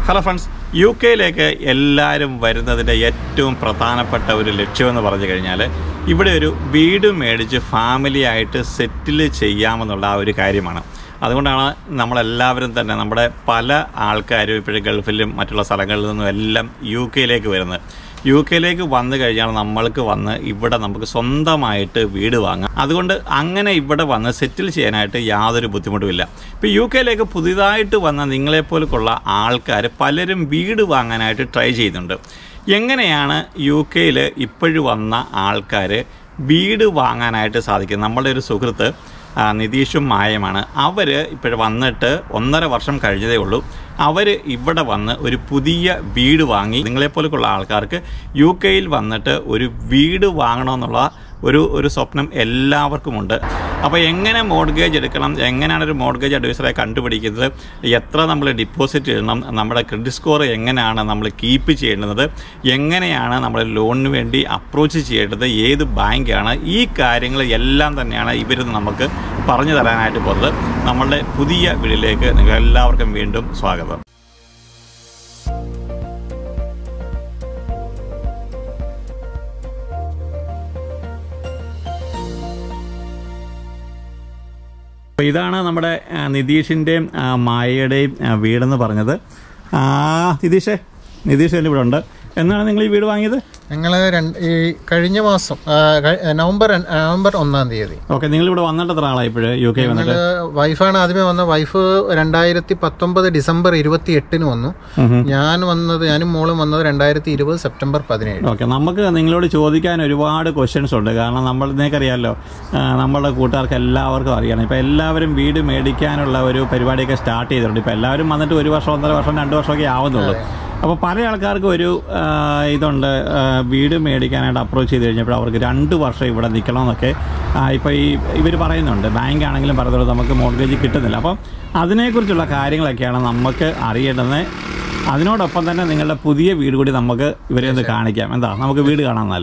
Hello friends U കെയിലേക്ക് എല്ലാവരും വരുന്നതിൻ്റെ ഏറ്റവും പ്രധാനപ്പെട്ട ഒരു ലക്ഷ്യമെന്ന് പറഞ്ഞു കഴിഞ്ഞാൽ ഇവിടെ ഒരു വീട് മേടിച്ച് ഫാമിലി ആയിട്ട് സെറ്റിൽ ചെയ്യാമെന്നുള്ള ആ ഒരു കാര്യമാണ് അതുകൊണ്ടാണ് നമ്മളെല്ലാവരും തന്നെ നമ്മുടെ പല ആൾക്കാരും ഇപ്പോഴും ഗൾഫിലും മറ്റുള്ള സ്ഥലങ്ങളിൽ നിന്നും എല്ലാം യു കെയിലേക്ക് വരുന്നത് യു കെയിലേക്ക് വന്നു കഴിഞ്ഞാൽ നമ്മൾക്ക് വന്ന് ഇവിടെ നമുക്ക് സ്വന്തമായിട്ട് വീട് വാങ്ങാം അതുകൊണ്ട് അങ്ങനെ ഇവിടെ വന്ന് സെറ്റിൽ ചെയ്യാനായിട്ട് യാതൊരു ബുദ്ധിമുട്ടുമില്ല ഇപ്പോൾ യു കെയിലേക്ക് പുതിയതായിട്ട് വന്ന നിങ്ങളെപ്പോലുള്ള ആൾക്കാർ പലരും വീട് വാങ്ങാനായിട്ട് ട്രൈ ചെയ്യുന്നുണ്ട് എങ്ങനെയാണ് യു കെയിൽ ഇപ്പോഴും വന്ന ആൾക്കാർ വീട് വാങ്ങാനായിട്ട് സാധിക്കുന്നത് നമ്മളുടെ ഒരു സുഹൃത്ത് ആ, നിതീഷും മായമാണ് അവർ ഇപ്പോൾ വന്നിട്ട് ഒന്നര വർഷം കഴിഞ്ഞതേ ഉള്ളൂ അവർ ഇവിടെ വന്ന് ഒരു പുതിയ വീട് വാങ്ങി നിങ്ങളെപ്പോലുള്ള ആൾക്കാർക്ക് യു കെയിൽ വന്നിട്ട് ഒരു വീട് വാങ്ങണമെന്നുള്ള ഒരു ഒരു സ്വപ്നം എല്ലാവർക്കുമുണ്ട് അപ്പോൾ എങ്ങനെ മോഡ്ഗേജ് എടുക്കണം എങ്ങനെയാണ് ഒരു മോഡ്ഗേജ് അഡ്വൈസറെ കണ്ടുപിടിക്കുന്നത് എത്ര നമ്മൾ ഡിപ്പോസിറ്റ് ഇടണം നമ്മുടെ ക്രെഡിറ്റ് സ്കോർ എങ്ങനെയാണ് നമ്മൾ കീപ്പ് ചെയ്യേണ്ടത് എങ്ങനെയാണ് നമ്മൾ ലോണിന് വേണ്ടി അപ്രോച്ച് ചെയ്യേണ്ടത് ഏത് ബാങ്കാണ് ഈ കാര്യങ്ങൾ എല്ലാം തന്നെയാണ് ഇവർ നമുക്ക് പറഞ്ഞു തരാനായിട്ട് പോകുന്നത് നമ്മളുടെ പുതിയ വീടിലേക്ക് നിങ്ങൾ എല്ലാവർക്കും വീണ്ടും സ്വാഗതം അപ്പോൾ ഇതാണ് നമ്മുടെ ആ, നിതീഷിൻ്റെയും ആ, മായയുടെയും ആ, വീടെന്ന് പറഞ്ഞത് ആ, നിതീഷേ നിതീഷ് അല്ലേ ഇവിടെ ഉണ്ട് എന്നാണ് നിങ്ങൾ ഈ വീട് വാങ്ങിയത് ഞങ്ങൾ ഈ കഴിഞ്ഞ മാസം ആ, കഴി- നവംബർ ര- നവംബർ ഒന്നാം തീയതി ഓക്കെ നിങ്ങൾ ഇവിടെ വന്നിട്ട് എത്ര ആളായി ഇപ്പോഴ് യു കെ വന്നിട്ട് ഞങ്ങള് വൈഫാണ് ആദ്യമേ വന്നത് വൈഫ് രണ്ടായിരത്തി പത്തൊമ്പത് ഡിസംബർ ഇരുപത്തി എട്ടിന് വന്നു ഞാൻ വന്നത് ഞാനും മോളും വന്നത് രണ്ടായിരത്തി ഇരുപത് സെപ്റ്റംബർ പതിനേഴ് ഓക്കെ നമുക്ക് നിങ്ങളോട് ചോദിക്കാൻ ഒരുപാട് ക്വസ്റ്റ്യൻസ് ഉണ്ട് കാരണം നമ്മൾ നിങ്ങൾക്കറിയാമല്ലോ ആ, നമ്മളുടെ കൂട്ടുകാർക്ക് എല്ലാവർക്കും അറിയണം ഇപ്പോൾ എല്ലാവരും വീട് മേടിക്കാനുള്ള ഒരു പരിപാടിയൊക്കെ സ്റ്റാർട്ട് ചെയ്തിട്ടുണ്ട് ഇപ്പോൾ എല്ലാവരും വന്നിട്ട് ഒരു വർഷം ഒന്നര വർഷം രണ്ട് വർഷമൊക്കെ ആവുന്നുള്ളൂ അപ്പോൾ പല ആൾക്കാർക്കും ഒരു ആ, ഇതുണ്ട് ആ, വീട് മേടിക്കാനായിട്ട് അപ്രോച്ച് ചെയ്ത് കഴിഞ്ഞപ്പോൾ അവർക്ക് രണ്ട് വർഷം ഇവിടെ നിൽക്കണമെന്നൊക്കെ ഇപ്പോൾ ഈ ഇവർ പറയുന്നുണ്ട് ബാങ്ക് ആണെങ്കിലും പറയുന്നത് നമുക്ക് മോർഗേജ് കിട്ടുന്നില്ല അപ്പം അതിനെക്കുറിച്ചുള്ള കാര്യങ്ങളൊക്കെയാണ് നമുക്ക് അറിയേണ്ടത് അതിനോടൊപ്പം തന്നെ നിങ്ങളുടെ പുതിയ വീട് കൂടി നമുക്ക് ഇവരെ ഒന്ന് കാണിക്കാം എന്താ നമുക്ക് വീട് കാണാം എന്നാല്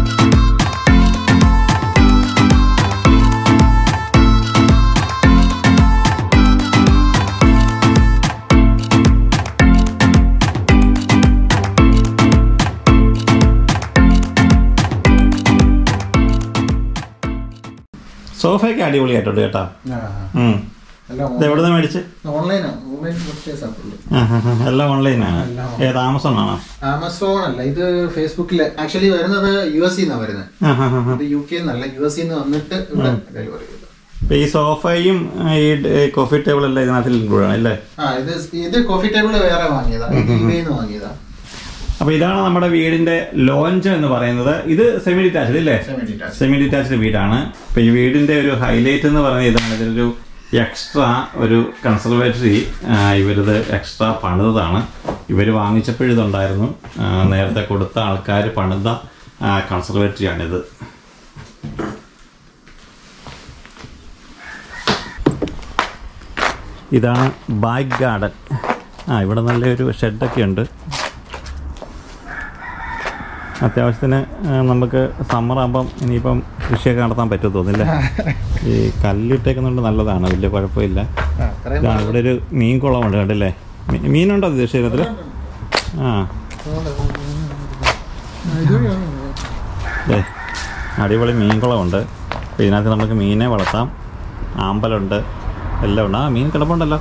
സോഫയൊക്കെ അടിപൊളിയായിട്ടുണ്ട് കേട്ടോ ഉം. ഇത് എവിടെ നിന്ന് മേടിച്ച് ഓൺലൈനാണ് ഓൺലൈൻ പർച്ചേസ് ആക്കുള്ളൂ ആ, ആ, ആ. എല്ലാം ഓൺലൈനാണ് ഏത് ആമസോൺ ആണോ ആമസോൺ അല്ല ഇത് ഫേസ്ബുക്കിൽ ആക്ച്വലി വരുന്നത് യു എസ് നിന്നാണ് വരുന്നത് ആ, ആ, ആ. ഇത് യു കെ എന്നല്ല യു എസ് നിന്ന് വന്നിട്ട് ഇവിടെ ഡെലിവറി ചെയ്തു ഇപ്പൊ ഈ സോഫയും ഈ ഡ- കോഫി ടേബിൾ എല്ലാം ഇതിനകത്തിൽ include ആണ് അല്ലേ ആ ഇത് ഇത് കോഫി ടേബിൾ വേറെ വാങ്ങിയതാ ഇത് ഇബേന്ന് വാങ്ങിയതാ അപ്പൊ ഇതാണ് നമ്മുടെ വീടിന്റെ ലോഞ്ച് എന്ന് പറയുന്നത് ഇത് സെമി ഡിറ്റാച്ച്ഡ് ഇല്ലേ സെമി ഡിറ്റാച്ച് സെമി ഡിറ്റാച്ച്ഡ് വീടാണ് ഇപ്പൊ ഈ വീടിന്റെ ഒരു ഹൈലൈറ്റ് എന്ന് പറയുന്നത് ഇതാണ് ഇതിലൊരു എക്സ്ട്രാ ഒരു കൺസർവേറ്ററി ഇവരിത് എക്സ്ട്രാ പണിതാണ് ഇവർ വാങ്ങിച്ചപ്പോഴിതുണ്ടായിരുന്നു ആ, നേരത്തെ കൊടുത്ത ആൾക്കാർ പണിത കൺസർവേറ്ററിയാണിത് ഇതാണ് ബാക്ക് ഗാർഡൻ ആ ഇവിടെ നല്ലൊരു ഷെഡൊക്കെ ഉണ്ട് അത്യാവശ്യത്തിന് ആ, നമുക്ക് സമ്മർ ആകുമ്പം ഇനിയിപ്പം കൃഷിയൊക്കെ നടത്താൻ പറ്റും തോന്നില്ല ഈ കല്ലിട്ടേക്കുന്നുണ്ട് നല്ലതാണ് വലിയ കുഴപ്പമില്ല ആ, അത്രയും ഇതാ ഇവിടെ ഒരു മീൻ കുളമുണ്ട് കണ്ടില്ലേ മീ- മീനുണ്ടോ ശരീരത്തിൽ ആ ദേ, അടിപൊളി മീൻ കുളമുണ്ട് അപ്പോൾ ഇതിനകത്ത് നമുക്ക് മീനെ വളർത്താം ആമ്പലുണ്ട് എല്ലാം ഉണ്ട് ആ മീൻ കിടപ്പുണ്ടല്ലോ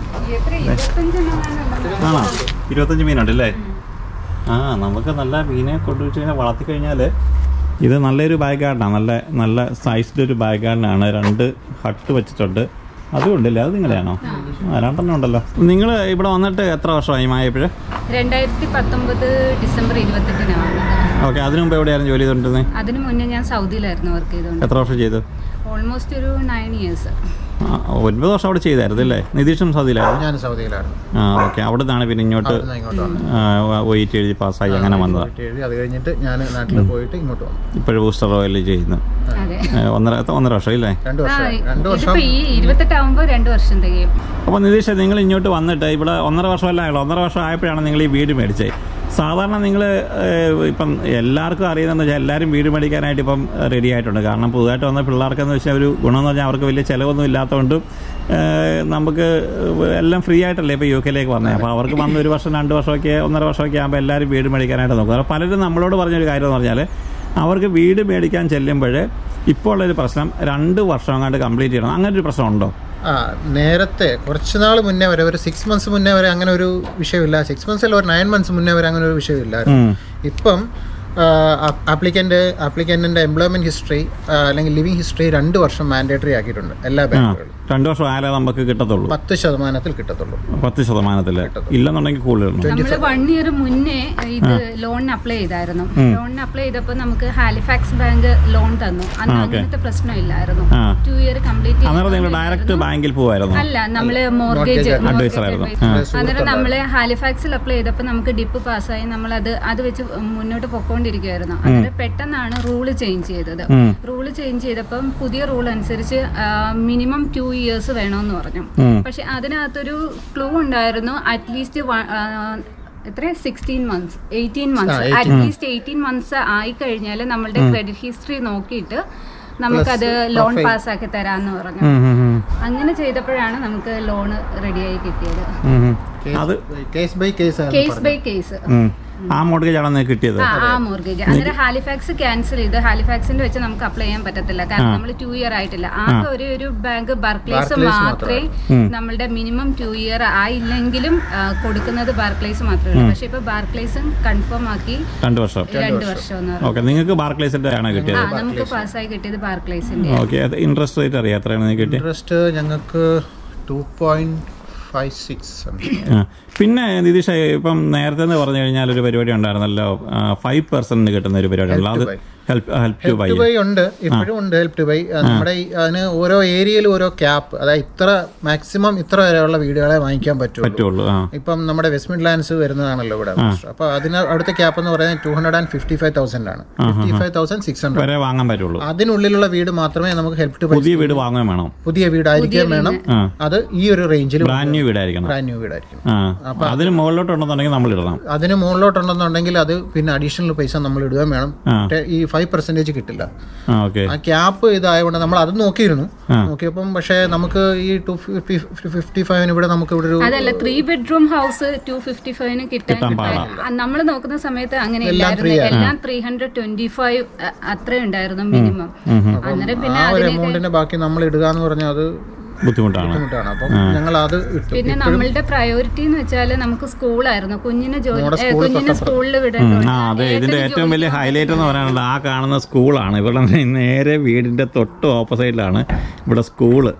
ആണോ ഇരുപത്തഞ്ച് മീനുണ്ട് അല്ലേ ആ നമുക്ക് നല്ല മീനെ കൊണ്ടുവച്ച് കഴിഞ്ഞാൽ വളർത്തി കഴിഞ്ഞാൽ ഇത് നല്ലൊരു ബാഗ് ഗാർഡനാണ് നല്ല നല്ല സൈസിൻ്റെ ഒരു ബാഗ് ഗാർഡനാണ് രണ്ട് ഹട്ട് വെച്ചിട്ടുണ്ട് അതും ഉണ്ടല്ലേ അത് നിങ്ങളുടെയാണോ ആ രണ്ടെണ്ണം ഉണ്ടല്ലോ നിങ്ങൾ ഇവിടെ വന്നിട്ട് എത്ര വർഷമായി മായപ്പോഴേ രണ്ടായിരത്തി പത്തൊമ്പത് ഡിസംബർ ഇരുപത്തെട്ടിനാണ് ഓക്കെ അതിനു മുമ്പ് എവിടെയായിരുന്നു ജോലി ചെയ്തുകൊണ്ടിരുന്നത് അതിനു മുന്നേ ഞാൻ സൗദിയിലായിരുന്നു വർക്ക് ചെയ്തുകൊണ്ട് എത്ര വർഷം ചെയ്തു ഓൾമോസ്റ്റ് ഒരു നയൻ ഇയേഴ്സ് ആ, ഒൻപത് വർഷം അവിടെ ചെയ്തായിരുന്നു അല്ലേ നിതീഷും സൗദിയിലായിരുന്നു ഞാൻ സൗദിയിലായിരുന്നു ആ ഓക്കെ അവിടെ നിന്നാണ് പിന്നെ ഇങ്ങോട്ട് അവിടുന്ന് ഇങ്ങോട്ട് വന്നു ഒയിറ്റ് എഴുതി പാസ്സായി അങ്ങനെ വന്നതാണ് പോയിട്ട് എഴുതി അത് കഴിഞ്ഞിട്ട് ഞാൻ നാട്ടിൽ പോയിട്ട് ഇങ്ങോട്ട് വന്നു ഇപ്പോഴും ബൂസ്റ്റർ ഓയിൽ ചെയ്യുന്നു അതെ ഏ, ഒന്നര ഒന്നര വർഷം ഇല്ലേ രണ്ട് ആ വർഷം രണ്ട് വർഷം ഇതിപ്പോ ഈ ഇരുപത്തെട്ടാവുമ്പോ രണ്ട് വർഷം തികയും അപ്പോൾ നിതീഷ് നിങ്ങൾ ഇങ്ങോട്ട് വന്നിട്ട് ഇവിടെ ഒന്നര വർഷമല്ല ആയുള്ളൂ ഒന്നര വർഷം ആയപ്പോഴാണ് നിങ്ങൾ ഈ വീട് മേടിച്ചത് സാധാരണ നിങ്ങൾ ഇപ്പം എല്ലാവർക്കും അറിയുന്നതെന്ന് വെച്ചാൽ എല്ലാവരും വീട് മേടിക്കാനായിട്ട് ഇപ്പം റെഡി ആയിട്ടുണ്ട് കാരണം പുതുതായിട്ട് വന്ന പിള്ളേർക്കെന്ന് വെച്ചാൽ ഒരു ഗുണമെന്ന് പറഞ്ഞാൽ അവർക്ക് വലിയ ചിലവൊന്നും ഇല്ലാത്തതുകൊണ്ട് ഏഹ്, നമുക്ക് എല്ലാം ഫ്രീ ആയിട്ടല്ലേ ഇപ്പോൾ യു കെയിലേക്ക് വന്നത് അപ്പോൾ അവർക്ക് വന്ന് ഒരു വർഷം രണ്ട് വർഷമൊക്കെ ഒന്നര വർഷമൊക്കെ ആകുമ്പോൾ എല്ലാവരും വീട് മേടിക്കാനായിട്ട് നോക്കും അപ്പോൾ പലരും നമ്മളോട് പറഞ്ഞൊരു കാര്യം എന്ന് പറഞ്ഞാൽ അവർക്ക് വീട് മേടിക്കാൻ ചെല്ലുമ്പോൾ ഇപ്പോൾ ഉള്ളൊരു പ്രശ്നം രണ്ട് വർഷം അങ്ങാണ്ട് കംപ്ലീറ്റ് ചെയ്യണം അങ്ങനെ ഒരു പ്രശ്നമുണ്ടോ ആ നേരത്തെ കുറച്ച് നാൾ മുന്നേ വരെ ഒരു സിക്സ് മന്ത്സ് മുന്നേ വരെ അങ്ങനെ ഒരു വിഷയമില്ല സിക്സ് മന്ത്സ് അല്ല ഒരു നയൻ മന്ത്സ് മുന്നേ വരെ അങ്ങനെ ഒരു വിഷയമില്ലായിരുന്നു ഉം. ഇപ്പം ആപ്ലിക്കൻ്റ് ആപ്ലിക്കൻറ്റിൻ്റെ എംപ്ലോയ്മെൻറ്റ് ഹിസ്റ്ററി അല്ലെങ്കിൽ ലിവിങ് ഹിസ്റ്ററി രണ്ട് വർഷം മാൻഡേറ്ററി ആക്കിയിട്ടുണ്ട് എല്ലാ ആ ബാങ്കുകളും രണ്ട് വർഷം ആയാലേ നമുക്ക് കിട്ടത്തുള്ളൂ പത്ത് ശതമാനത്തിൽ കിട്ടത്തുള്ളൂ പത്ത് ശതമാനത്തിൽ ഇല്ലെന്നുണ്ടെങ്കിൽ കൂടുതൽ നമ്മൾ വൺ ഇയർ മുന്നേ ഇത് ലോണിന് അപ്ലൈ ചെയ്തായിരുന്നു ലോണിന് അപ്ലൈ ചെയ്തപ്പോൾ നമുക്ക് ഹാലിഫാക്സ് ബാങ്ക് ലോൺ തന്നു അന്ന് അങ്ങനത്തെ പ്രശ്നമില്ലായിരുന്നു ആ. ടു ഇയർ കംപ്ലീറ്റ് അന്നേരം നിങ്ങൾ ഡയറക്റ്റ് ബാങ്കിൽ പോവായിരുന്നു അല്ല നമ്മള് മോർഗേജ് advisor ആയിരുന്നു. അന്നേരം നമ്മള് ഹാലിഫാക്സിൽ അപ്ലൈ ചെയ്തപ്പോൾ നമുക്ക് ഡിപ്പ് പാസ്സായി നമ്മൾ അത് അത് വെച്ച് മുന്നോട്ട് പൊക്കോണ്ടിരിക്കുവായിരുന്നു അന്നേരം പെട്ടെന്നാണ് റൂള് ചേഞ്ച് ചെയ്തത് ഉം. റൂള് ചേഞ്ച് ചെയ്തപ്പം പുതിയ റൂൾ അനുസരിച്ച് മിനിമം ടു ഇയേഴ്സ് വേണമെന്ന് പറഞ്ഞു ഉം. പക്ഷെ അതിനകത്തൊരു ക്ലൂ ഉണ്ടായിരുന്നു അറ്റ്ലീസ്റ്റ് എത്ര sixteen months eighteen months at least eighteen months ആയി കഴിഞ്ഞാൽ നമ്മളുടെ ക്രെഡിറ്റ് ഹിസ്റ്ററി നോക്കിയിട്ട് നമുക്കത് ലോൺ പാസ്സാക്കി തരാമെന്ന് പറഞ്ഞു ഉം, ഉം, ഉം. അങ്ങനെ ചെയ്തപ്പോഴാണ് നമുക്ക് ലോണ് റെഡിയായി കിട്ടിയത് ഉം, ഉം. അത് case by case case by case ഉം. ആ മോർഗേജ് ആണ് നിങ്ങൾക്ക് കിട്ടിയത് ആ ആ മോർഗേജ് അന്നേരം ഹാലിഫാക്സ് ക്യാൻസൽ ചെയ്ത് ഹാലിഫാക്സിന്റെ വെച്ച് നമുക്ക് അപ്ലൈ ചെയ്യാൻ പറ്റത്തില്ല കാരണം നമ്മൾ ടു ഇയർ ആയിട്ടില്ല ആകെ ഒരേ ഒരു ബാങ്ക് ബാർക്ലേസ് മാത്രമേ നമ്മളുടെ മിനിമം ടു ഇയർ ആയില്ലെങ്കിലും ആ, കൊടുക്കുന്നത് ബാർക്ലേസ് മാത്രമേ ഉള്ളൂ പക്ഷെ ഇപ്പൊ ബാർക്ലേസും കൺഫേം ആക്കി രണ്ട് വർഷം രണ്ട് വർഷം എന്ന് പറഞ്ഞു ഓക്കെ നിങ്ങൾക്ക് ബാർക്ലേസിന്റെ ആണ് കിട്ടിയത് ആ നമുക്ക് പാസ്സായി കിട്ടിയത് ബാർക്ലേസിന്റെ ഓക്കെ അത് ഇൻട്രസ്റ്റ് റേറ്റ് അറിയാം എത്രയാണ് നിങ്ങൾക്ക് കിട്ടിയത് ഇൻട്രസ്റ്റ് ഞങ്ങൾക്ക് ടു പോയിന്റ് ഫൈവ് സിക്സ് ആ. പിന്നെ നിതീഷ് ഇപ്പം നേരത്തെ എന്ന് പറഞ്ഞു കഴിഞ്ഞാൽ ഒരു പരിപാടി ഉണ്ടായിരുന്നല്ലോ ഫൈവ് പെർസെന്റ് കിട്ടുന്ന ഒരു പരിപാടി ഉണ്ടല്ലോ അത് help help to buy to buy ഉണ്ട് ഇപ്പോഴും ഉണ്ട് ഹെൽപ്പ് ടു ബൈ നമ്മുടെ ഈ- അതിന് ഓരോ ഏരിയയിൽ ഓരോ ക്യാപ്പ് അതായത് ഇത്ര മാക്സിമം ഇത്ര വരെയുള്ള വീടുകളെ വാങ്ങിക്കാൻ പറ്റുള്ളൂ പറ്റുള്ളൂ ആ ഇപ്പം നമ്മുടെ വെസ്റ്റ് മിഡ്ലാൻഡ്സ് വരുന്നതാണല്ലോ ഇവിടെ അപ്പോൾ അതിന് അവിടുത്തെ ക്യാപ്പ് എന്ന് പറയുന്നത് two hundred and fifty five thousand ആണ് fifty five thousand six hundred വരെ വാങ്ങാൻ പറ്റുള്ളൂ അതിനുള്ളിലുള്ള വീട് മാത്രമേ നമുക്ക് ഹെൽപ്പ് ടു ബൈ പുതിയ വീട് വാങ്ങുകയും വേണം പുതിയ വീടായിരിക്കാൻ വേണം ആ അത് ഈ ഒരു റേഞ്ചിൽ ബ്രാൻഡ് ന്യൂ വീടായിരിക്കണം ബ്രാൻഡ് ന്യൂ വീടായിരിക്കും ആ അതിന് മുകളിലോട്ടുണ്ടെന്നുണ്ടെങ്കിൽ നമ്മൾ ഇടണം അതിന് മുകളിലോട്ടുണ്ടെന്നുണ്ടെങ്കിൽ അത് പിന്നെ അഡീഷണൽ പൈസ നമ്മൾ ഇടുകയും വേണം ആ. ടെ- ഈ ഫൈവ് പെർസെൻറ്റേജ് കിട്ടില്ല ആ ഓക്കെ ആ ക്യാപ്പ് ഇതായതുകൊണ്ട് നമ്മൾ അത് നോക്കിയിരുന്നു നോക്കിയപ്പം പക്ഷേ നമുക്ക് ഈ ടു ഫിഫ്റ്റി ഫൈവിന് ഇവിടെ നമുക്ക് ഇവിടെ ഒരു അതല്ല three bedroom house two fifty ഫൈവിന് കിട്ടാൻ കിട്ടാൻ പാടാ. നമ്മൾ നോക്കുന്ന സമയത്ത് അങ്ങനെ ഇല്ലായിരുന്നു എല്ലാം ത്രീ ഹൺഡ്രഡ് ട്വന്റി ഫൈവ് അത്രേ ഉണ്ടായിരുന്നു മിനിമം അന്നേരം പിന്നെ ആ ഒരു അതിന് എമൗണ്ടിന്റെ ബാക്കി നമ്മൾ ഇടുക എന്ന് പറഞ്ഞാൽ അത് ബുദ്ധിമുട്ടാണ് ബുദ്ധിമുട്ടാണ് അപ്പം ഞങ്ങൾ അത് ഇട്ടു പിന്നെ നമ്മളുടെ പ്രയോറിറ്റി എന്ന് വെച്ചാൽ നമുക്ക് സ്കൂളായിരുന്നു കുഞ്ഞിനെ ജോലി ഏ, കുഞ്ഞിനെ സ്കൂളിൽ വിടേണ്ടതുണ്ട് ആ അതെ ഇതിന്റെ ഏറ്റവും വലിയ ഹൈലൈറ്റ് എന്ന് പറയാനുള്ളത് ആ കാണുന്ന സ്കൂളാണ് ഇവിടെ നേരെ വീടിന്റെ തൊട്ട് ഓപ്പോസിറ്റിലാണ് ഇവിടെ സ്കൂള്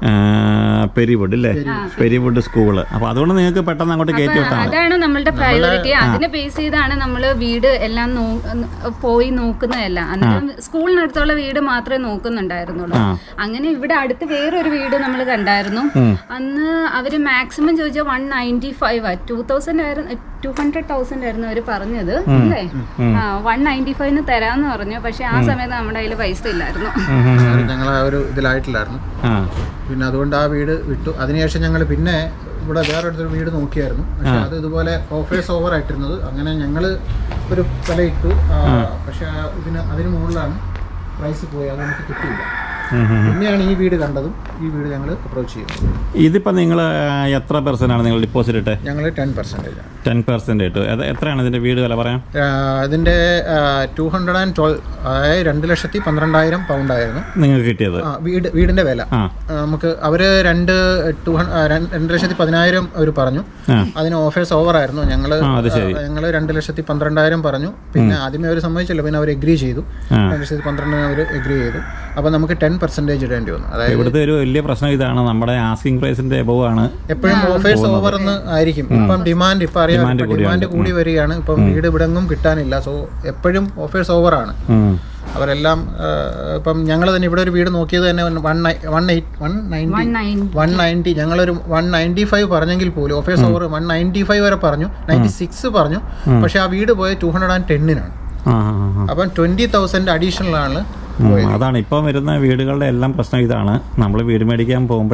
പെരിവുഡ് അല്ലേ പെരിവുഡ് സ്കൂള് അപ്പൊ അതുകൊണ്ട് നിങ്ങൾക്ക് പെട്ടെന്ന് അങ്ങോട്ട് കയറ്റി വിട്ടാൽ മതി അതാണ് നമ്മളുടെ പ്രയോറിറ്റി അതിനെ ബേസ് ചെയ്താണ് നമ്മൾ വീട് എല്ലാം നോ- പോയി നോക്കുന്നതെല്ലാം അന്നേരം സ്കൂളിനടുത്തുള്ള വീട് മാത്രമേ നോക്കുന്നുണ്ടായിരുന്നുള്ളൂ ആ. അങ്ങനെ ഇവിടെ അടുത്ത് വേറൊരു വീട് നമ്മൾ കണ്ടായിരുന്നു അന്ന് അവര് മാക്സിമം ചോദിച്ചാൽ one ninety five two thousand ആയിരുന്നു ടു ഹൺഡ്രഡ് തൗസൻഡ് ആയിരുന്നു അവർ പറഞ്ഞത് അല്ലേ ആ വൺ നയൻറ്റി ഫൈവിന് തരാന്ന് പറഞ്ഞു പക്ഷെ ആ സമയത്ത് നമ്മുടെ കയ്യിൽ പൈസ ഇല്ലായിരുന്നു ഞങ്ങൾ ആ ഒരു ഇതിലായിട്ടില്ലായിരുന്നു ആ പിന്നെ അതുകൊണ്ട് ആ വീട് വിട്ടു അതിനുശേഷം ഞങ്ങൾ പിന്നെ ഇവിടെ വേറെ അടുത്തൊരു വീട് നോക്കിയായിരുന്നു പക്ഷെ അത് ഇതുപോലെ ഓഫേഴ്സ് ഓവർ ആയിട്ടിരുന്നത് അങ്ങനെ ഞങ്ങൾ ഒരു വില ഇട്ടു ആ, പക്ഷെ ആ ഇതിന് അതിന് മുകളിലാണ് പ്രൈസ് പോയി അത് നമുക്ക് കിട്ടിയില്ല ഉം, ഉം. പിന്നെയാണ് ഈ വീട് കണ്ടതും ഈ വീട് ഞങ്ങൾ അപ്രോച്ച് ചെയ്യുന്നത് ഇതിപ്പോ നിങ്ങൾ എത്ര പെർസെന്റ് ആണ് നിങ്ങൾ ഡിപ്പോസിറ്റ് ഇട്ട് ഞങ്ങൾ ടെൻ പെർസെൻറ്റേജ് ആണ് ടെൻ പെർസെന്റ് ഇട്ടു അത് എത്രയാണ് ഇതിന്റെ വീട് വില പറയാം ഇതിൻ്റെ ടു ഹൺഡ്രഡ് ആൻഡ് ട്വൽവ് അതായത് രണ്ട് ലക്ഷത്തി പന്ത്രണ്ടായിരം പൗണ്ട് ആയിരുന്നു നിങ്ങൾക്ക് കിട്ടിയത് ആ, വീട് വീടിൻ്റെ വില ആ ആ, നമുക്ക് അവർ രണ്ട് ടു രണ്ട് ലക്ഷത്തി പതിനായിരം അവർ പറഞ്ഞു ആ അതിന് ഓഫേഴ്സ് ഓവർ ആയിരുന്നു ഞങ്ങൾ ആ, അത് ശരി. ഞങ്ങൾ രണ്ട് ലക്ഷത്തി പന്ത്രണ്ടായിരം പറഞ്ഞു പിന്നെ ആദ്യമേ അവർ സമ്മതിച്ചില്ല പിന്നെ അവർ എഗ്രി ചെയ്തു ആ. രണ്ട് ലക്ഷത്തി പന്ത്രണ്ടിന് അവർ എഗ്രി ചെയ്തു അപ്പോൾ നമുക്ക് ടെൻ പെർസെൻറ്റേജ് ഇടേണ്ടി വന്നു അതായത് ഇവിടുത്തെ ഒരു വലിയ പ്രശ്നം ഇതാണ് നമ്മുടെ ആസ്കിംഗ് പ്രൈസിന്റെ എബവ് ആണ് എപ്പോഴും ഓഫേഴ്സ് ഓവർ എന്ന് ആയിരിക്കും ഇപ്പം ഡിമാൻഡ് ഇപ്പം അറിയാം Demand ഡിമാൻഡ് കൂടി വരികയാണ് ഇപ്പം വീട് ഇവിടെങ്ങും കിട്ടാനില്ല സോ എപ്പോഴും ഓഫേഴ്സ് ഓവർ ആണ് ഉം. അവരെല്ലാം ആ, ഇപ്പം ഞങ്ങൾ തന്നെ ഇവിടെ ഒരു വീട് നോക്കിയത് തന്നെ one one eight one ninety one nine one ninety ഞങ്ങളൊരു വൺ നയൻറ്റി ഫൈവ് പറഞ്ഞെങ്കിൽ പോലും offers over one ninety five വരെ പറഞ്ഞു നയൻറ്റി സിക്സ് പറഞ്ഞു പക്ഷെ ആ വീട് പോയത് ടു ഹൺഡ്രഡ് ആൻഡ് ടെന്നിനാണ് ആ ആ, ആ. അപ്പം ട്വൻറ്റി തൗസൻഡ് അഡീഷണൽ ആണ് ഉം, അതാണ് ഇപ്പം വരുന്ന വീടുകളുടെ എല്ലാം പ്രശ്നം ഇതാണ് നമ്മൾ വീട് മേടിക്കാൻ പോകുമ്പോൾ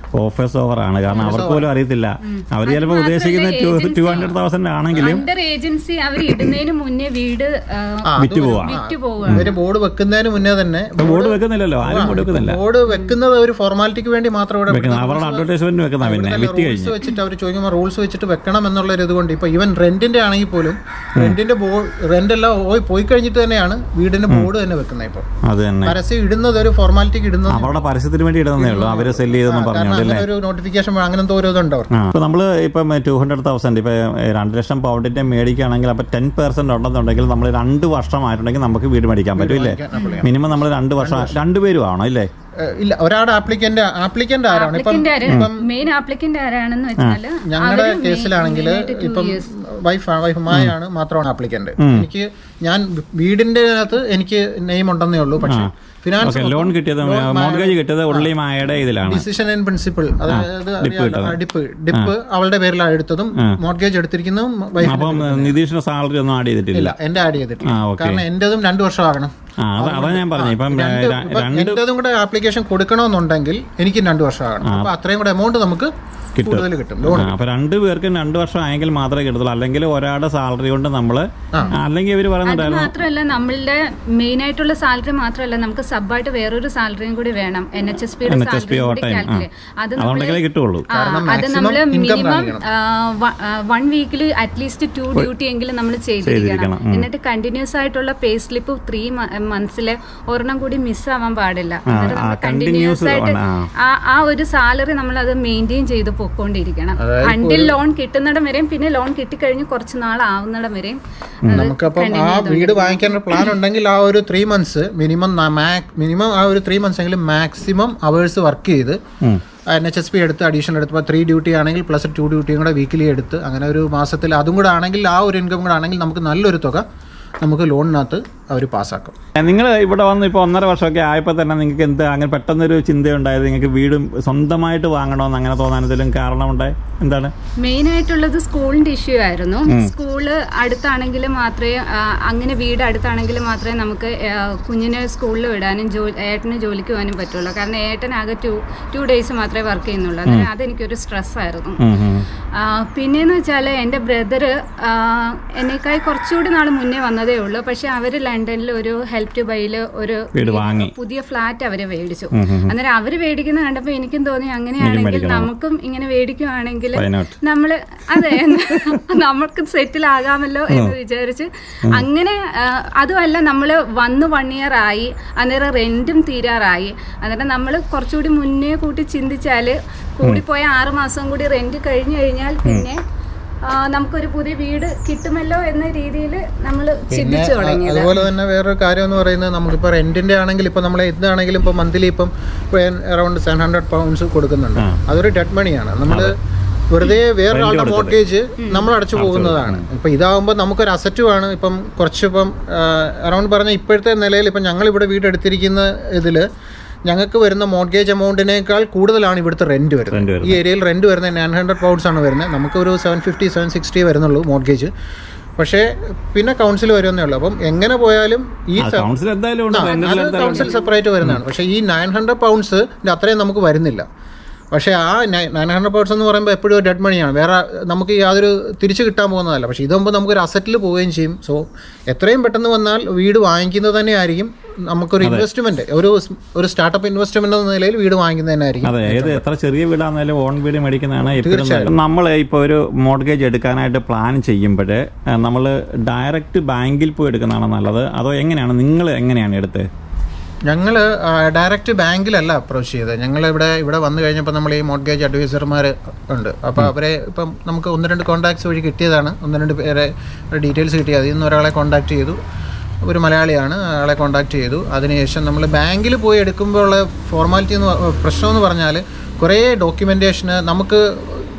ഓഫേഴ്സ് ഓവർ ആണ് കാരണം അവർക്ക് പോലും അറിയത്തില്ല അവർ ചിലപ്പോൾ ഉദ്ദേശിക്കുന്ന ടു ടു ഹൺഡ്രഡ് തൗസൻഡ് ആണെങ്കിലും അണ്ടർ ഏജൻസി അവർ ഇടുന്നതിന് മുന്നേ വീട് ആ, ആ, അത് വിറ്റ് പോവാ വിറ്റ് പോവുക ഇവര് ബോർഡ് വെക്കുന്നതിന് മുന്നേ തന്നെ ബോർഡ് വെക്കുന്നില്ലല്ലോ ആരും ബോർഡ് വെക്കുന്നില്ല ബോർഡ് വെക്കുന്നത് ഒരു ഫോർമാലിറ്റിക്ക് വേണ്ടി മാത്രം ഇവിടെ വെക്കുന്നത് അവരുടെ അഡ്വർടൈസ്മെന്റ് വെക്കുന്ന പിന്നെ വിറ്റ് കഴിഞ്ഞ് റൂൾസ് വെച്ചിട്ട് അവർ ചോദിക്കുമ്പോൾ റൂൾസ് വെച്ചിട്ട് വെക്കണം എന്നുള്ള ഒരു ഇതുകൊണ്ട് ഇപ്പൊ ഈവൻ റെന്റിന്റെ ആണെങ്കിൽ പോലും റെന്റിന്റെ ബോർഡ് റെന്റ് എല്ലാം പോയി പോയി കഴിഞ്ഞിട്ട് തന്നെയാണ് വീടിന്റെ ബോർഡ് തന്നെ വെക്കുന്നത് ഇപ്പൊ അത് തന്നെ പരസ്യം ഇടുന്നത് ഒരു ഫോർമാലിറ്റിക്ക് ഇടുന്നത് അവരുടെ പരസ്യത്തിന് വേണ്ടി ഇടുന്നേ ഉള്ളൂ അവര് സെല് ചെയ്തെന്ന് കാരണം പറഞ്ഞു അങ്ങനെ ഒരു നോട്ടിഫിക്കേഷൻ അങ്ങനെ എന്തോ ഒരു ഇതുണ്ട് അവർക്ക് ആ ഇപ്പൊ നമ്മള് ഇപ്പം ടു ഹൺഡ്രഡ് തൗസൻഡ് ഇപ്പൊ ഏഹ്, രണ്ട് ലക്ഷം പൗണ്ടിന്റെ മേടിക്കുകയാണെങ്കിൽ അപ്പൊ ടെൻ പെർസെന്റ് ഉണ്ടെന്നുണ്ടെങ്കിൽ നമ്മൾ രണ്ട് വർഷമായിട്ടുണ്ടെങ്കിൽ നമുക്ക് വീട് മേടിക്കാൻ പറ്റും ഇല്ലേ മിനിമം നമ്മൾ രണ്ട് വർഷം രണ്ടുപേരും ആണോ ഇല്ലേ ഏഹ് ഇല്ല ഒരാളുടെ ആപ്ലിക്കന്റ് ആപ്ലിക്കന്റ് ആരാണ് ഇപ്പം ആപ്ലിക്കന്റ് മെയിൻ ആപ്ലിക്കന്റ് ആരാണെന്ന് വെച്ചാല് ഞങ്ങളുടെ അവര് കേസിലാണെങ്കിൽ main ആയിട്ട് two ഇപ്പം years. വൈഫ് വൈഫ് മായാണ് മാത്രമാണ് ആപ്ലിക്കന്റ് എനിക്ക് ഞാൻ വീടിന്റെ അകത്ത് എനിക്ക് നെയിം ഉണ്ടെന്നേ ഉള്ളൂ പക്ഷെ ഫിനാൻസ് ഓക്കെ ലോൺ കിട്ടിയത് മോർഗേജ് കിട്ടിയത് ഉള്ളി മായയുടെ ഇതിലാണ് ഡിസിഷൻ ആൻഡ് പ്രിൻസിപ്പിൾ അതായത് അറിയാലോ, ഡിപ്പ് ഡിപ്പ് അവളുടെ പേരിലാണ് എടുത്തതും മോർഗേജ് എടുത്തിരിക്കുന്നതും വൈഫ് അപ്പം നിതീഷിന് സാലറി ഒന്നും ആഡ് ചെയ്തിട്ടില്ല ഇല്ല എന്റെ ആഡ് ചെയ്തിട്ടില്ല ആ ഓക്കെ കാരണം എന്റേതും രണ്ടു വർഷം ആകണം ആ അതാ അതാ ഞാൻ പറഞ്ഞു ഇപ്പം ഏഹ്, ര- ഇപ്പൊ രണ്ട് എന്റേതും കൂടെ ആപ്ലിക്കേഷൻ കൊടുക്കണമെന്നുണ്ടെങ്കിൽ എനിക്ക് രണ്ടു വർഷം ആകണം അപ്പൊ അത്രയും കൂടെ എമൗണ്ട് നമുക്ക് കൂടുതൽ കിട്ടും ലോൺ ആ, അപ്പൊ രണ്ട് പേർക്കും രണ്ട് വർഷം ആയെങ്കിൽ മാത്രമേ കിട്ടത്തുള്ളൂ അല്ലെങ്കിൽ ഒരാളുടെ സാലറി കൊണ്ട് നമ്മള് അല്ലെങ്കിൽ ഇവര് അത് പറയുന്നുണ്ടായിരുന്നു മാത്രമല്ല നമ്മളുടെ മെയിൻ ആയിട്ടുള്ള സാലറി മാത്രമല്ല നമുക്ക് സബ്ബായിട്ട് വേറൊരു സാലറിയും കൂടി വേണം എൻ എച്ച് എസ് പിയുടെ NHSP സാലറി കൂടി overtime, ആ. കാൽക്കുലേറ്റ് അത് നമ്മള് അതുണ്ടെങ്കിലേ കിട്ടുള്ളൂ ആ, അത് maximum നമ്മൾ income മിനിമം കാണിക്കണം. വൺ വീക്കിൽ അറ്റ്ലീസ്റ്റ് ടു ഡ്യൂട്ടി എങ്കിലും നമ്മൾ ചെയ്തിരിക്കണം ചെയ്തിരിക്കണം, ഉം. എന്നിട്ട് കണ്ടിന്യൂസ് ആയിട്ടുള്ള പേ സ്ലിപ്പ് ത്രീ മന്ത്സിലെ ഒരെണ്ണം കൂടി മിസ് ആവാൻ പാടില്ല ആ, continuous ആയിട്ട് ആണ്, ആ ആ ഒരു സാലറി നമ്മൾ അത് മെയിൻറ്റെയിൻ ചെയ്ത് പൊക്കോണ്ടിരിക്കണം അതായത് അണ്ടിൽ ലോൺ കിട്ടുന്നിടം വരെയും പിന്നെ ലോൺ കിട്ടിക്കഴിഞ്ഞ് കുറച്ച് നാൾ ആവുന്നിടം വരെയും അത് നമുക്കപ്പം ആ continue വീട് വാങ്ങിക്കാൻ പ്ലാൻ ഉണ്ടെങ്കിൽ ആ ഒരു ത്രീ മന്ത്സ് മിനിമം മിനിമം ആ ഒരു ത്രീ മന്ത്സ് എങ്കിലും മാക്സിമം അവേഴ്സ് വർക്ക് ചെയ്ത് ഉം. എൻ എച്ച് എസ് പി എടുത്ത് അഡീഷണൽ എടുത്ത് ഇപ്പോൾ ത്രീ ഡ്യൂട്ടി ആണെങ്കിൽ പ്ലസ് ടു ഡ്യൂട്ടിയും കൂടെ വീക്കിലി എടുത്ത് അങ്ങനെ ഒരു മാസത്തിൽ അതും കൂടെ ആണെങ്കിൽ ആ ഒരു ഇൻകം കൂടെ ആണെങ്കിൽ നമുക്ക് നല്ലൊരു തുക നമുക്ക് ലോണിനകത്ത് അവർ പാസ്സാക്കും നിങ്ങൾ ഇവിടെ വന്ന് ഇപ്പോൾ ഒന്നര വർഷമൊക്കെ ആയപ്പോൾ തന്നെ നിങ്ങൾക്ക് എന്ത് അങ്ങനെ പെട്ടെന്നൊരു ചിന്തയുണ്ടായത് നിങ്ങൾക്ക് വീടും സ്വന്തമായിട്ട് വാങ്ങണമെന്ന് അങ്ങനെ തോന്നാൻ എന്തെങ്കിലും കാരണമുണ്ടായി എന്താണ് മെയിൻ ആയിട്ടുള്ളത് സ്കൂളിന്റെ ഇഷ്യൂ ആയിരുന്നു സ്കൂള് അടുത്താണെങ്കിൽ മാത്രമേ ആ, അങ്ങനെ വീട് അടുത്താണെങ്കിൽ മാത്രമേ നമുക്ക് ആ, കുഞ്ഞിനെ സ്കൂളിൽ വിടാനും ജോ ഏട്ടന് ജോലിക്ക് പോകാനും പറ്റുള്ളൂ കാരണം ഏട്ടൻ ആകെ ടു ടു ഡേയ്സ് മാത്രമേ വർക്ക് ചെയ്യുന്നുള്ളൂ അന്നേരം അതെനിക്കൊരു സ്ട്രെസ് ആയിരുന്നു ഉം, ഉം. ആ, പിന്നെന്ന് വെച്ചാൽ എൻ്റെ ബ്രദർ എന്നേക്കായി കുറച്ചുകൂടി നാൾ മുന്നേ വന്നതേ ഉള്ളൂ പക്ഷെ അവർ ലണ്ടനിൽ ഒരു ഹെൽപ്പ് ടു ബൈയിൽ ഒരു വീട് വാങ്ങി പുതിയ ഫ്ലാറ്റ് അവർ മേടിച്ചു അന്നേരം അവർ മേടിക്കുന്ന കണ്ടപ്പോൾ എനിക്കും തോന്നി അങ്ങനെയാണെങ്കിൽ മേടിക്കണം. നമുക്കും ഇങ്ങനെ മേടിക്കുവാണെങ്കിൽ Why not? നമ്മള് അതെ നമുക്ക് സെറ്റിൽ ആകാമല്ലോ എന്ന് വിചാരിച്ച് അങ്ങനെ ആ, അതുമല്ല നമ്മൾ വന്ന് വൺ ഇയർ ആയി അന്നേരം റെന്റും തീരാറായി അന്നേരം നമ്മൾ കുറച്ചുകൂടി മുന്നേ കൂട്ടി ചിന്തിച്ചാൽ കൂടിപ്പോയ ആറ് മാസം കൂടി റെന്റ് കഴിഞ്ഞു കഴിഞ്ഞാൽ പിന്നെ ആ, നമുക്കൊരു പുതിയ വീട് കിട്ടുമല്ലോ എന്ന രീതിയിൽ നമ്മൾ ചിന്തിച്ചു തുടങ്ങിയത് അതുപോലെ തന്നെ വേറൊരു കാര്യം എന്ന് പറയുന്നത് നമുക്കിപ്പോൾ റെന്റിന്റെ ആണെങ്കിൽ ഇപ്പോൾ നമ്മൾ എന്താണെങ്കിലും ഇപ്പോൾ മന്ത്ലി ഇപ്പം അറൗണ്ട് സെവൻ ഹൺഡ്രഡ് പൗണ്ട്സ് കൊടുക്കുന്നുണ്ട് അതൊരു ഡെഡ് മണിയാണ് നമ്മൾ വെറുതെ വേറൊരാളുടെ മോർഗേജ് നമ്മൾ അടച്ചു പോകുന്നതാണ് ഇപ്പം ഇതാകുമ്പോൾ നമുക്കൊരു അസറ്റുമാണ് ഇപ്പം കുറച്ച് ഇപ്പം അറൗണ്ട് പറഞ്ഞ ഇപ്പോഴത്തെ നിലയിൽ ഇപ്പം ഞങ്ങളിവിടെ വീടെടുത്തിരിക്കുന്ന ഇതിൽ ഞങ്ങൾക്ക് വരുന്ന മോർഗേജ് എമൗണ്ടിനേക്കാൾ കൂടുതലാണ് ഇവിടുത്തെ റെന്റ് Rent വരുന്നത് ഈ ഏരിയയിൽ റെന്റ് വരുന്നത് നയൻ ഹൺഡ്രഡ് പൗണ്ട്സ് ആണ് വരുന്നത് നമുക്ക് ഒരു സെവൻ ഫിഫ്റ്റി സെവൻ സിക്സ്റ്റി വരുന്നുള്ളൂ മോർഗേജ് പക്ഷേ പിന്നെ കൗൺസിൽ വരുന്നേ ഉള്ളൂ അപ്പം എങ്ങനെ പോയാലും ഈ സ- കൗൺസിൽ എന്തായാലും ഉണ്ട് ആ, Rental അത് എന്തായാലും കൗൺസിൽ സെപ്പറേറ്റ് വരുന്നതാണ് പക്ഷേ ഈ നയൻ ഹൺഡ്രഡ് പൗണ്ട്സ് അത്രയും നമുക്ക് വരുന്നില്ല പക്ഷേ ആ നയൻ ഹൺഡ്രഡ് പൗണ്ട്സ് എന്ന് പറയുമ്പോൾ എപ്പോഴും ഡെഡ് മണിയാണ് വേറെ നമുക്ക് യാതൊരു തിരിച്ചു കിട്ടാൻ പോകുന്നതല്ല പക്ഷേ ഇതാകുമ്പോൾ നമുക്കൊരു അസറ്റിൽ പോവുകയും ചെയ്യും സോ എത്രയും പെട്ടെന്ന് വന്നാൽ വീട് വാങ്ങിക്കുന്നത് തന്നെ ആയിരിക്കും നമുക്കൊരു ഇൻവെസ്റ്റ്മെന്റ് ഒരു സ്- ഒരു സ്റ്റാർട്ടപ്പ് ഇൻവെസ്റ്റ്മെന്റ് എന്ന നിലയിൽ വീട് വാങ്ങിക്കുന്നത് തന്നെ ആയിരിക്കും അതെ ഏത് എത്ര ചെറിയ വീടാണെന്നാലും ഓൺ വീട് മേടിക്കുന്നതാണ് എപ്പോഴും നമ്മൾ ഇപ്പോൾ ഒരു മോർഗേജ് എടുക്കാനായിട്ട് പ്ലാൻ ചെയ്യുമ്പോൾ നമ്മൾ ഡയറക്റ്റ് ബാങ്കിൽ പോയി എടുക്കുന്നതാണോ നല്ലത് അതോ എങ്ങനെയാണ് നിങ്ങൾ എങ്ങനെയാണ് എടുത്തത് ഞങ്ങൾ ഡയറക്റ്റ് ബാങ്കിലല്ല അപ്രോച്ച് ചെയ്തത് ഞങ്ങൾ ഇവിടെ ഇവിടെ വന്നു കഴിഞ്ഞപ്പോൾ നമ്മൾ ഈ മോർഗേജ് അഡ്വൈസർമാർ ഉണ്ട് അപ്പോൾ അവരെ ഇപ്പം നമുക്ക് ഒന്ന് രണ്ട് കോൺടാക്ട്സ് വഴി കിട്ടിയതാണ് ഒന്ന് രണ്ട് പേരെ ഡീറ്റെയിൽസ് കിട്ടി അതിൽ നിന്ന് ഒരാളെ കോൺടാക്ട് ചെയ്തു ഒരു മലയാളിയാണ് ആളെ കോൺടാക്ട് ചെയ്തു അതിനുശേഷം നമ്മൾ ബാങ്കിൽ പോയി എടുക്കുമ്പോൾ ഉള്ള ഫോർമാലിറ്റി എന്ന് പ- പ്രശ്നം എന്ന് പറഞ്ഞാൽ കുറേ ഡോക്യുമെൻറ്റേഷന് നമുക്ക്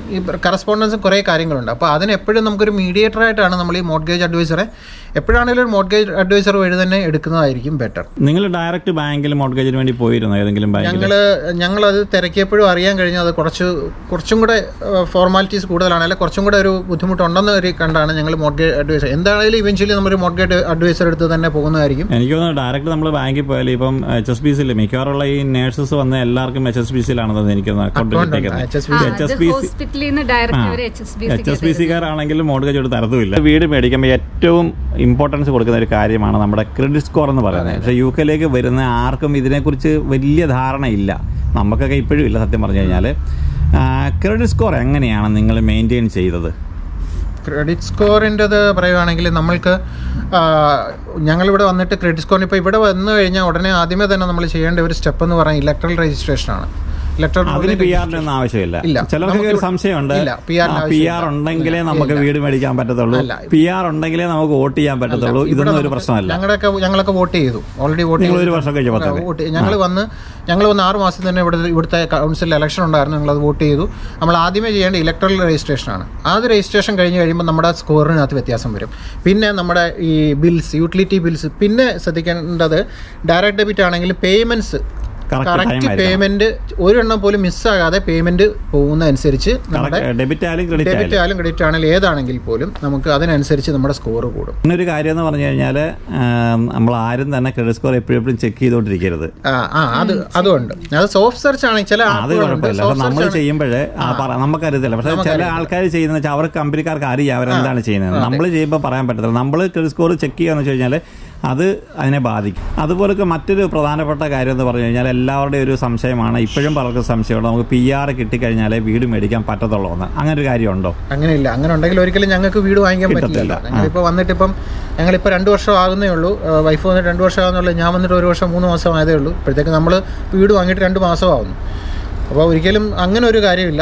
ഈ കറസ്പോണ്ടൻസും കുറേ കാര്യങ്ങളുണ്ട് അപ്പോൾ അതിന് എപ്പോഴും നമുക്കൊരു മീഡിയേറ്റർ ആയിട്ടാണ് നമ്മൾ ഈ മോഡ്ഗേജ് അഡ്വൈസറെ എപ്പോഴാണെങ്കിലും ഒരു മോഡ്ഗേജ് അഡ്വൈസർ വഴി തന്നെ എടുക്കുന്നതായിരിക്കും ബെറ്റർ നിങ്ങൾ ഡയറക്റ്റ് ബാങ്കിൽ മോർഗേജിന് വേണ്ടി പോയിരുന്നോ ഏതെങ്കിലും ബാങ്കിൽ ഞങ്ങൾ ഞങ്ങളത് തിരക്കിയപ്പോഴും അറിയാൻ കഴിഞ്ഞു അത് കുറച്ച് കുറച്ചും കൂടെ ഫോർമാലിറ്റീസ് കൂടുതലാണ് അല്ലെങ്കിൽ കുറച്ചും കൂടെ ഒരു ബുദ്ധിമുട്ടുണ്ടെന്ന് ഒരു കണ്ടാണ് ഞങ്ങൾ മോഡ്ഗേജ് അഡ്വൈസർ എന്താണെങ്കിലും ഇവൻച്വലി നമ്മളൊരു മോഡ്ഗേജ് അഡ്വൈസർ എടുത്ത് തന്നെ പോകുന്നതായിരിക്കും എനിക്ക് തോന്നുന്നു ഡയറക്റ്റ് നമ്മൾ ബാങ്കിൽ പോയാൽ ഇപ്പം എച്ച് എസ് ബി സിയിൽ മിക്കവാറുള്ള ഈ നേഴ്സസ് വന്ന എല്ലാവർക്കും എച്ച് എസ് ബി സിയിലാണെന്ന് എനിക്ക് കൊണ്ടിരിക്കുന്നത് H S H S B C ഹോസ്പിറ്റലിൽ നിന്ന് ഡയറക്റ്റ് അവർ H S B H S B സിക്കാരാണെങ്കിലും മോഡ്ഗേജ് എടുത്ത് തരത്തുമില്ല വീട് മേടിക്കുമ്പോൾ ഏറ്റവും ഇമ്പോർട്ടൻസ് കൊടുക്കുന്ന ഒരു കാര്യമാണ് നമ്മുടെ ക്രെഡിറ്റ് സ്കോർ എന്ന് പറയുന്നത് പക്ഷേ യു കെയിലേക്ക് വരുന്ന ആർക്കും ഇതിനെക്കുറിച്ച് വലിയ ധാരണയില്ല നമുക്കൊക്കെ ഇപ്പോഴും ഇല്ല സത്യം പറഞ്ഞു കഴിഞ്ഞാൽ ക്രെഡിറ്റ് സ്കോർ എങ്ങനെയാണ് നിങ്ങൾ മെയിൻറ്റെയിൻ ചെയ്തത് ക്രെഡിറ്റ് സ്കോറിൻ്റെത് പറയുകയാണെങ്കിൽ നമ്മൾക്ക് ആ, ഞങ്ങളിവിടെ വന്നിട്ട് ക്രെഡിറ്റ് സ്കോറിന് ഇപ്പോൾ ഇവിടെ വന്നു കഴിഞ്ഞാൽ ഉടനെ ആദ്യമേ തന്നെ നമ്മൾ ചെയ്യേണ്ട ഒരു സ്റ്റെപ്പ് എന്ന് പറഞ്ഞാൽ ഇലക്ട്രൽ രജിസ്ട്രേഷനാണ് ഇലക്ട്രൽ അതിന് പി ആറിന്റെ ഒന്നും ആവശ്യമില്ല ഇല്ല. ചിലർക്ക് ഒരു സംശയമുണ്ട് ഇല്ല, PR ന്റെ പി ആർ ഉണ്ടെങ്കിലേ നമുക്ക് വീട് മേടിക്കാൻ പറ്റത്തുള്ളൂ അല്ല. പി ആർ ഉണ്ടെങ്കിലേ നമുക്ക് വോട്ട് ചെയ്യാൻ പറ്റത്തുള്ളൂ ഇതൊന്നും ഒരു പ്രശ്നമല്ല ഞങ്ങളൊക്കെ ഞങ്ങളൊക്കെ വോട്ട് ചെയ്തു ഓൾറെഡി വോട്ട് നിങ്ങൾ ഒരു വർഷം കഴിച്ചപ്പോൾ തന്നെ വോട്ട് ഞങ്ങൾ വന്ന് ഞങ്ങൾ വന്ന് ആറ് മാസം തന്നെ ഇവിടെ ഇവിടുത്തെ കൗൺസിൽ ഇലക്ഷൻ ഉണ്ടായിരുന്നു ഞങ്ങളത് വോട്ട് ചെയ്തു നമ്മൾ ആദ്യമേ ചെയ്യേണ്ട ഇലക്ട്രൽ രജിസ്ട്രേഷനാണ് അത് രജിസ്ട്രേഷൻ കഴിഞ്ഞ് കഴിയുമ്പോൾ നമ്മുടെ സ്കോറിനകത്ത് വ്യത്യാസം വരും പിന്നെ നമ്മുടെ ഈ ബിൽസ് യൂട്ടിലിറ്റി ബിൽസ് പിന്നെ ശ്രദ്ധിക്കേണ്ടത് ഡയറക്റ്റ് ഡെബിറ്റ് ആണെങ്കിൽ പേയ്മെൻറ്റ്സ് കറക്റ്റ് ടൈം കറക്റ്റ് ആയിരിക്കണം പേയ്മെന്റ് ഒരെണ്ണം പോലും മിസ്സാകാതെ പേയ്മെന്റ് പോകുന്നതനുസരിച്ച് നമ്മുടെ ഡെബിറ്റ് ആയാലും ക്രെഡിറ്റ് ആയാലും ഡെബിറ്റ് ആയാലും ക്രെഡിറ്റ് ആണെങ്കിലും ഏതാണെങ്കിൽ പോലും നമുക്ക് അതിനനുസരിച്ച് നമ്മുടെ സ്കോർ കൂടും പിന്നൊരു കാര്യം എന്ന് പറഞ്ഞു കഴിഞ്ഞാൽ നമ്മൾ ആരും തന്നെ ക്രെഡിറ്റ് സ്കോർ എപ്പോഴും എപ്പോഴും ചെക്ക് ചെയ്തുകൊണ്ടിരിക്കരുത് ആ ആ അത് അതുണ്ട് അത് സോഫ്റ്റ് സെർച്ച് ആണെങ്കിൽ ചില അത് കുഴപ്പമില്ല പക്ഷെ നമ്മൾ ചെയ്യുമ്പോഴേ നമുക്കറിയത്തില്ല പക്ഷെ ചില ആൾക്കാർ ചെയ്യുന്ന വെച്ചാൽ അവർക്ക് കമ്പനിക്കാർക്ക് അറിയാം അവരെന്താണ് ചെയ്യുന്നത് നമ്മൾ ചെയ്യുമ്പോൾ പറയാൻ പറ്റത്തില്ല നമ്മൾ ക്രെഡിറ്റ് സ്കോർ ചെക്ക് ചെയ്യാന്ന് വെച്ച് കഴിഞ്ഞാൽ അത് അതിനെ ബാധിക്കും അതുപോലൊക്കെ മറ്റൊരു പ്രധാനപ്പെട്ട കാര്യം എന്ന് പറഞ്ഞു കഴിഞ്ഞാൽ എല്ലാവരുടെയും ഒരു സംശയമാണ് ഇപ്പോഴും പലർക്കും സംശയമുണ്ട് നമുക്ക് പി ആർ കിട്ടിക്കഴിഞ്ഞാലേ വീട് മേടിക്കാൻ പറ്റത്തുള്ളൂ എന്ന് അങ്ങനെ ഒരു കാര്യമുണ്ടോ അങ്ങനെയില്ല അങ്ങനെ ഉണ്ടെങ്കിൽ ഒരിക്കലും ഞങ്ങൾക്ക് വീട് വാങ്ങിക്കാൻ പറ്റില്ല കിട്ടത്തില്ല. ഞങ്ങളിപ്പോൾ വന്നിട്ട് ഇപ്പം ഞങ്ങളിപ്പോൾ രണ്ട് വർഷം ആകുന്നേ ഉള്ളൂ വൈഫ് വന്നിട്ട് രണ്ട് വർഷം ആകുന്നുള്ളൂ ഞാൻ വന്നിട്ട് ഒരു വർഷം മൂന്ന് മാസം ആയതേ ഉള്ളൂ ഇപ്പോഴത്തേക്ക് നമ്മൾ വീട് വാങ്ങിയിട്ട് രണ്ട് മാസമാകുന്നു അപ്പോൾ ഒരിക്കലും അങ്ങനെ ഒരു കാര്യമില്ല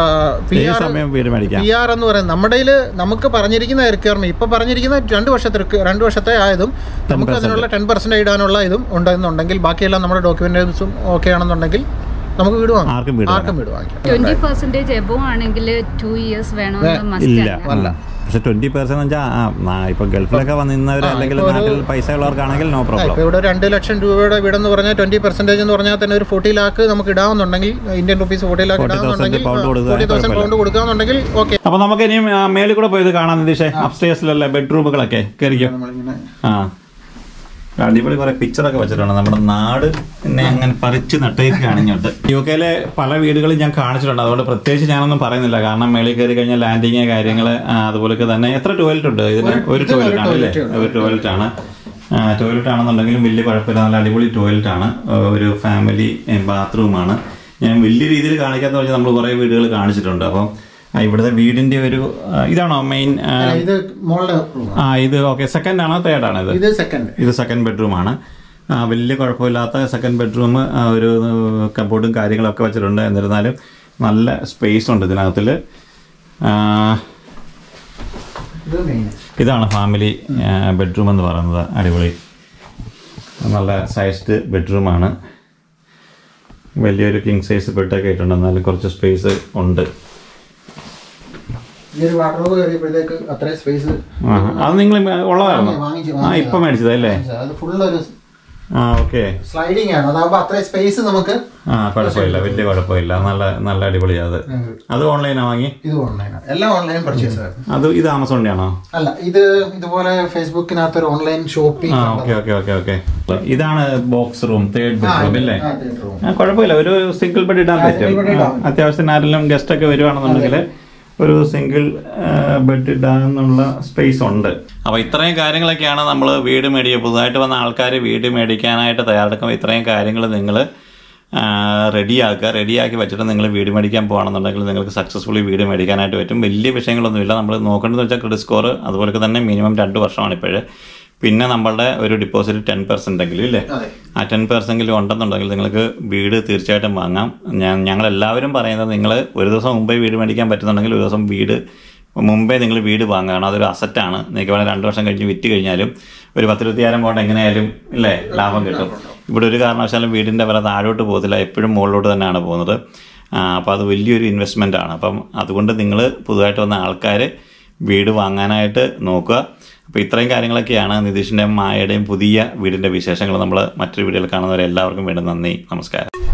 പി ഏത് ആർ സമയം വീട് മേടിക്കാം പി ആർ എന്ന് പറയുന്നത് നമ്മുടെ കയ്യിൽ നമുക്ക് പറഞ്ഞിരിക്കുന്ന റിക്വയർമെന്റ് ഇപ്പൊ പറഞ്ഞിരിക്കുന്ന രണ്ട് വർഷത്തെ requ- രണ്ട് വർഷത്തെ ആയതും നമുക്ക് അതിനുള്ള ടെൻ പെർസെന്റ് ഇടാനുള്ള ഇതും ഉണ്ടെന്നുണ്ടെങ്കിൽ ബാക്കിയെല്ലാം നമ്മുടെ ഡോക്യുമെന്റേഴ്സും ഓക്കെ ആണെന്നുണ്ടെങ്കിൽ നമുക്ക് വീട് വാങ്ങാം ആർക്കും വീട് ആർക്കും വീട് വാങ്ങിക്കാം ട്വന്റി പെർസെന്റേജ് എബോ ആണെങ്കിൽ ടു ഇയേഴ്സ് വേണമെന്ന് മസ്റ്റ് ഇല്ല അല്ല പക്ഷെ ട്വന്റി പെർസെന്റ് വെച്ചാൽ ഇപ്പൊ ഗൾഫിലൊക്കെ വന്ന് നിന്നവർ അല്ലെങ്കിൽ നാട്ടിൽ പൈസ ഉള്ളവർക്കാണെങ്കിൽ നോ പ്രോബ്ലം ഇപ്പൊ ഇവിടെ ഒരു രണ്ട് ലക്ഷം രൂപയുടെ വീടെന്ന് പറഞ്ഞാൽ ട്വന്റി പെർസെന്റേജ് എന്ന് പറഞ്ഞാൽ തന്നെ ഒരു ഫോർട്ടി ലാക്ക് നമുക്ക് ഇടാമെന്നുണ്ടെങ്കിൽ ഇന്ത്യൻ റുപ്പീസ് ഫോർട്ടി ലാക്ക് 40,000 ഇടാമെന്നുണ്ടെങ്കിൽ pound കൊടുക്കുക, ഫോർട്ടി തൗസൻഡ് കുഴപ്പമില്ല. പൗണ്ട് കൊടുക്കുകയാണെന്നുണ്ടെങ്കിൽ ഓക്കെ അപ്പൊ നമുക്ക് ഇനിയും ആ, മേളിൽ കൂടെ പോയത് കാണാൻ നിതീഷേ അപ്സ്റ്റേഴ്സിലല്ലേ ബെഡ്റൂമുകളൊക്കെ കയറിക്കോ നമ്മളിങ്ങനെ ആ അടിപൊളി കുറെ പിക്ചറൊക്കെ വെച്ചിട്ടുണ്ട് നമ്മുടെ നാട് എന്നെ അങ്ങനെ പറിച്ച് നട്ടേക്കാണ് ഇങ്ങോട്ട് യു കെയിലെ പല വീടുകളും ഞാൻ കാണിച്ചിട്ടുണ്ട് അതുകൊണ്ട് പ്രത്യേകിച്ച് ഞാനൊന്നും പറയുന്നില്ല കാരണം മേളിൽ കയറി കഴിഞ്ഞാൽ ലാൻഡിങ് കാര്യങ്ങൾ അതുപോലൊക്കെ തന്നെ എത്ര ടോയ്ലറ്റ് ഉണ്ട് ഇതിന് ഒരു ടോയ്ലറ്റ് ആണ് അല്ലേ ഒരു ടോയ്ലറ്റ് ആണ് ടോയ്ലറ്റ് ആണെന്നുണ്ടെങ്കിലും വലിയ കുഴപ്പമില്ല നല്ല അടിപൊളി ടോയ്ലറ്റ് ആണ് ആ, ഒരു ഫാമിലി ബാത്റൂമാണ് ഞാൻ വലിയ രീതിയിൽ കാണിക്കാത്ത പറഞ്ഞാൽ നമ്മൾ കുറേ വീടുകൾ കാണിച്ചിട്ടുണ്ട് അപ്പം ആ, ഇവിടുത്തെ വീടിന്റെ ഒരു ആ, ഇതാണോ മെയിൻ ഇത് മോളുടെ room ആണ്. ആ ഇത് ഓക്കെ സെക്കൻഡ് ആണോ തേർഡ് ആണോ ഇത് ഇത് സെക്കൻഡ് ഇത് സെക്കൻഡ് ബെഡ്റൂമാണ് ആ, വലിയ കുഴപ്പമില്ലാത്ത സെക്കൻഡ് ബെഡ്റൂം ഒരു കബോർഡും കാര്യങ്ങളൊക്കെ വെച്ചിട്ടുണ്ട് എന്നിരുന്നാലും നല്ല സ്പേസ് ഉണ്ട് ഇതിനകത്തിൽ ഇത് മെയിൻ ഇതാണ് ഫാമിലി ബെഡ്റൂം എന്ന് പറയുന്നത് അടിപൊളി നല്ല സൈസ്ഡ് ബെഡ്റൂമാണ് വലിയൊരു കിങ് സൈസ് ബെഡൊക്കെ ആയിട്ടുണ്ട് എന്നാലും കുറച്ച് സ്പേസ് ഉണ്ട് ഈ ഒരു വാട്ടർബ് കയറിയപ്പോഴത്തേക്ക് അത്രയും സ്പേസ് ആ അത് നിങ്ങൾ ഉള്ളതായിരുന്നു വാങ്ങിച്ചു ആ ഇപ്പം മേടിച്ചതല്ലേ അത് ഫുൾ ഒരു ആ ഓക്കെ സ്ലൈഡിങ് ആണ് അതാകുമ്പോൾ അത്രയും സ്പേസ് നമുക്ക് ആ കുഴപ്പമില്ല വലിയ കുഴപ്പമില്ല നല്ല നല്ല അടിപൊളിയാണ് അത് അത് ഓൺലൈനാണ് വാങ്ങി ഇത് ഓൺലൈനാണ് എല്ലാം ഓൺലൈൻ പർച്ചേസ് ആയിരുന്നു അത് ഇത് ആമസോണിന്റെ ആണോ അല്ല ഇത് ഇതുപോലെ ഫേസ്ബുക്കിനകത്ത് ഒരു ഓൺലൈൻ ഷോപ്പിംഗ് ആ ഓക്കെ ഓക്കെ ഓക്കെ ഓക്കെ ഇതാണ് ബോക്സ് റൂം തേർഡ് ബെഡ്റൂം അല്ലേ ആ കുഴപ്പമില്ല ഒരു സിംഗിൾ ബെഡ് ഇടാൻ പറ്റും single bed ആ, അത്യാവശ്യത്തിന് ആരെങ്കിലും ഗസ്റ്റ് ഒക്കെ വരുവാണെന്നുണ്ടെങ്കിൽ ഒരു സിംഗിൾ ബെഡ് ഇടാനുള്ള സ്പേസ് ഉണ്ട് അപ്പോൾ ഇത്രയും കാര്യങ്ങളൊക്കെയാണ് നമ്മൾ വീട് മേടിക്കുക പുതുതായിട്ട് വന്ന ആൾക്കാർ വീട് മേടിക്കാനായിട്ട് തയ്യാറെടുക്കുമ്പോൾ ഇത്രയും കാര്യങ്ങൾ നിങ്ങൾ റെഡിയാക്കുക റെഡിയാക്കി വെച്ചിട്ട് നിങ്ങൾ വീട് മേടിക്കാൻ പോകുകയാണെന്നുണ്ടെങ്കിൽ നിങ്ങൾക്ക് സക്സസ്ഫുള്ളി വീട് മേടിക്കാനായിട്ട് പറ്റും വലിയ വിഷയങ്ങളൊന്നുമില്ല നമ്മൾ നോക്കേണ്ടതെന്ന് വെച്ചാൽ ക്രെഡിറ്റ് സ്കോർ അതുപോലെ തന്നെ മിനിമം രണ്ട് വർഷമാണ് ഇപ്പോഴ് പിന്നെ നമ്മളുടെ ഒരു ഡിപ്പോസിറ്റ് ടെൻ പെർസെൻ്റ് എങ്കിലും ഇല്ലേ അതെ ആ ടെൻ പെർസെൻറ്റെങ്കിലും ഉണ്ടെന്നുണ്ടെങ്കിൽ നിങ്ങൾക്ക് വീട് തീർച്ചയായിട്ടും വാങ്ങാം ഞാൻ ഞങ്ങൾ എല്ലാവരും പറയുന്നത് നിങ്ങൾ ഒരു ദിവസം മുമ്പേ വീട് മേടിക്കാൻ പറ്റുന്നുണ്ടെങ്കിൽ ഒരു ദിവസം വീട് മുമ്പേ നിങ്ങൾ വീട് വാങ്ങുകയാണ് അതൊരു അസറ്റാണ് നിങ്ങൾക്ക് വേണമെങ്കിൽ രണ്ട് വർഷം കഴിഞ്ഞ് വിറ്റ് കഴിഞ്ഞാലും ഒരു പത്തിരുപത്തിയായിരം കൊണ്ട് എങ്ങനെയായാലും ഇല്ലേ ലാഭം കിട്ടും ഇവിടെ ഒരു കാരണവശാലും വീടിൻ്റെ വില താഴോട്ട് പോകത്തില്ല എപ്പോഴും മുകളിലോട്ട് തന്നെയാണ് പോകുന്നത് അപ്പോൾ അത് വലിയൊരു ഇൻവെസ്റ്റ്മെൻ്റ് ആണ് അപ്പം അതുകൊണ്ട് നിങ്ങൾ പുതുതായിട്ട് വന്ന ആൾക്കാർ വീട് വാങ്ങാനായിട്ട് നോക്കുക അപ്പോൾ ഇത്രയും കാര്യങ്ങളൊക്കെയാണ് നിതീഷിൻ്റെയും മായയുടെയും പുതിയ വീടിൻ്റെ വിശേഷങ്ങൾ നമ്മൾ മറ്റൊരു വീഡിയോയിൽ കാണുന്നവരെ എല്ലാവർക്കും വീണ്ടും നന്ദി നമസ്കാരം